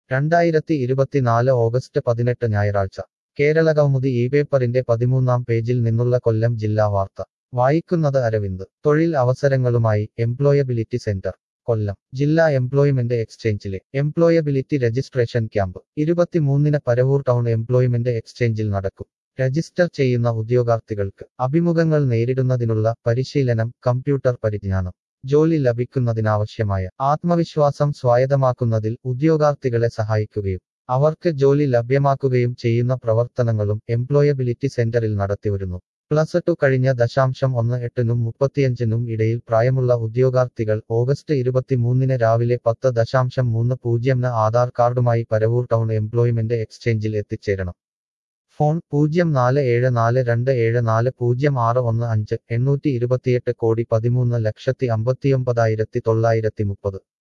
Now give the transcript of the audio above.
രണ്ടായിരത്തി ഇരുപത്തിനാല് ഓഗസ്റ്റ് പതിനെട്ട് ഞായറാഴ്ച കേരളകൗമുദി ഈ പേപ്പറിന്റെ പതിമൂന്നാം പേജിൽ നിന്നുള്ള കൊല്ലം ജില്ലാ വാർത്ത വായിക്കുന്നത് അരവിന്ദ് തൊഴിൽ അവസരങ്ങളുമായി എംപ്ലോയബിലിറ്റി സെന്റർ കൊല്ലം ജില്ലാ എംപ്ലോയ്മെന്റ് എക്സ്ചേഞ്ചിലെ എംപ്ലോയബിലിറ്റി രജിസ്ട്രേഷൻ ക്യാമ്പ് ഇരുപത്തിമൂന്നിന് പരവൂർ ടൗൺ എംപ്ലോയ്മെന്റ് എക്സ്ചേഞ്ചിൽ നടക്കും രജിസ്റ്റർ ചെയ്യുന്ന ഉദ്യോഗാർത്ഥികൾക്ക് അഭിമുഖങ്ങൾ നേരിടുന്നതിനുള്ള പരിശീലനം കമ്പ്യൂട്ടർ പരിജ്ഞാനം ജോലി ലഭിക്കുന്നതിനാവശ്യമായ ആത്മവിശ്വാസം സ്വായത്തമാക്കുന്നതിൽ ഉദ്യോഗാർത്ഥികളെ സഹായിക്കുകയും അവർക്ക് ജോലി ലഭ്യമാക്കുകയും ചെയ്യുന്ന പ്രവർത്തനങ്ങളും എംപ്ലോയബിലിറ്റി സെന്ററിൽ നടത്തിവരുന്നു പ്ലസ് ടു കഴിഞ്ഞ ദശാംശം ഒന്ന് എട്ടിനും മുപ്പത്തിയഞ്ചിനും ഇടയിൽ പ്രായമുള്ള ഉദ്യോഗാർത്ഥികൾ ഓഗസ്റ്റ് ഇരുപത്തിമൂന്നിന് രാവിലെ പത്ത് ദശാംശം മൂന്ന് പൂജ്യംന് ആധാർ കാർഡുമായി പരവൂർ ടൗൺ എംപ്ലോയ്മെന്റ് എക്സ്ചേഞ്ചിൽ എത്തിച്ചേരണം ഫോൺ പൂജ്യം നാല് ഏഴ് നാല് രണ്ട് ഏഴ് നാല് പൂജ്യം ആറ് ഒന്ന് അഞ്ച് എണ്ണൂറ്റി ഇരുപത്തിയെട്ട് കോടി പതിമൂന്ന് ലക്ഷത്തി അമ്പത്തിയൊമ്പതായിരത്തി തൊള്ളായിരത്തി മുപ്പത്